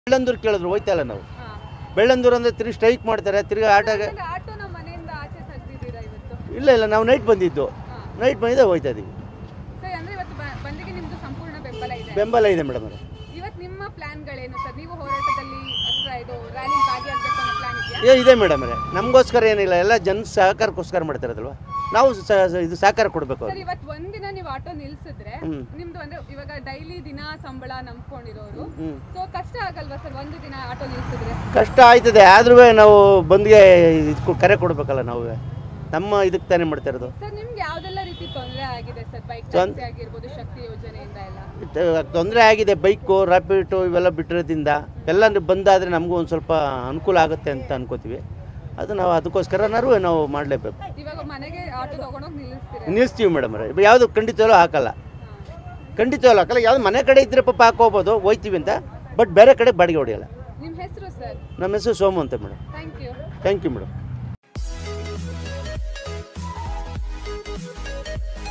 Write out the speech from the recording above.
ಬೆಳ್ಳಂದೂರು ಕೇಳಿದ್ರು ಹೋಯ್ತಾ ಇಲ್ಲ ನಾವು ಹಾ. ಬೆಳ್ಳಂದೂರು ಅಂದರೆ ತಿರುಗಿ ಸ್ಟ್ರೈಕ್ ಮಾಡ್ತಾರೆ ತಿರುಗಿ ಆಟೋಗೆ ಅಂದ್ರೆ ಆಟೋ ನಮ್ಮ ಮನೆಯಿಂದ ಆಚೆ ತೆಗ್ದಿದ್ದೀರಾ ಇವತ್ತು ಇಲ್ಲ ಇಲ್ಲ ನಾವು ನೈಟ್ ಬಂದಿದ್ದು ಹಾ. ನೈಟ್ ಬಂದಿದ್ದೆ ಹೋಯ್ತಾ ಇದೀವಿ ಸರ್ ಅಂದ್ರೆ ಇವತ್ತು ಬ- ಬಂದಿಗೆ ನಿಮ್ದು ಸಂಪೂರ್ಣ ಬೆಂಬಲ ಇದೆ ಬೆಂಬಲ ಇದೆ ಮೇಡಮ್ ಅವರೇ ಇವತ್ತು ನಿಮ್ಮ ಪ್ಲಾನ್ಗಳೇನು ಸರ್ ನೀವು ಹೋರಾಟದಲ್ಲಿ ಅಥವಾ ಇದು ರ್ಯಾಲಿ ಭಾಗಿಯಾಗಬೇಕು ಅನ್ನೋ ಪ್ಲಾನ್ ಇದೆಯಾ ಏ ಇದೆ ಮೇಡಮ್ ಅವರೇ ನಮಗೋಸ್ಕರ ಏನಿಲ್ಲ ಎಲ್ಲ ಜನ ಸಹಕಾರಕ್ಕೋಸ್ಕರ ಮಾಡ್ತಿರೋದಲ್ವ ನಾವು ಸ- ಸ- ಇದು ಸಹಕಾರ ಕೊಡಬೇಕು ಸರ್ ಇವತ್ತು ಒಂದಿನ ನೀವು ಆಟೋ ನಿಲ್ಸಿದ್ರೆ ಹ್ಮ್. ನಿಮ್ದು ಅಂದ್ರೆ ಇವಾಗ ಡೈಲಿ ದಿನ ಸಂಬಳ ನಂಬ್ಕೊಂಡಿರೋರು ಹ್ಞೂ ಸೊ ಕಷ್ಟ ಆಗಲ್ವಾ ಸರ್ ಒಂದು ದಿನ ಆಟೋ ನಿಲ್ಸಿದ್ರೆ ಕಷ್ಟ ಆಯ್ತದೆ ಆದ್ರೂ ನಾವು ಬಂದ್ಗೆ ಇದಕ್ಕೆ ಕರೆ ಕೊಡಬೇಕಲ್ಲ ನಾವು ನಮ್ಮ ಇದಕ್ಕೆ ತಾನೇ ಮಾಡ್ತಾ ಇರೋದು ಸರ್ ನಿಮ್ಗೆ ಯಾವ್ದೆಲ್ಲ ರೀತಿ ತೊಂದರೆ ಆಗಿದೆ ಸರ್ ಬೈಕ್ ತೊಂದ್- ಟ್ಯಾಕ್ಸಿ ಆಗಿರ್ಬೋದು ಶಕ್ತಿ ಯೋಜನೆಯಿಂದ ಎಲ್ಲ ತೊಂದರೆ ಆಗಿದೆ ಬೈಕು ರ್ಯಾಪಿಟು ಇವೆಲ್ಲ ಬಿಟ್ಟಿರೋದ್ರಿಂದ ಎಲ್ಲ ಬಂದಾದರೆ ನಮಗೂ ಒಂದು ಸ್ವಲ್ಪ ಅನುಕೂಲ ಆಗುತ್ತೆ ಅಂತ ಅನ್ಕೋತೀವಿ ಅದು ನಾವು ಅದಕ್ಕೋಸ್ಕರನಾರು ನಾವು ಮಾಡಲೇಬೇಕು ಇವಾಗ ಮನೆಗೆ ಆಟೋ ತಗೊಂಡೋಗಿ ನಿಲ್ಲಿಸ್ತೀರಾ ನಿಲ್ಲಿಸ್ತೀವಿ ಮೇಡಮ್ ಅವರೇ ಯಾವುದು ಖಂಡಿತವಲ್ಲೂ ಹಾಕಲ್ಲ ಖಂಡಿತವಲ್ಲ ಹಾಕಲ್ಲ ಯಾವುದು ಮನೆ ಕಡೆ ಇದ್ದರೆ ಪಾಪ ಹಾಕೋಬೋದು ಹೋಯ್ತೀವಿ ಅಂತ ಬಟ್ ಬೇರೆ ಕಡೆ ಬಾಡಿಗೆ ಹೊಡೆಯಲ್ಲ ನಿಮ್ಮ ಹೆಸರು ಸರ್ ನಮ್ಮ ಹೆಸರು ಸೋಮು ಅಂತ madam thank you thank you madam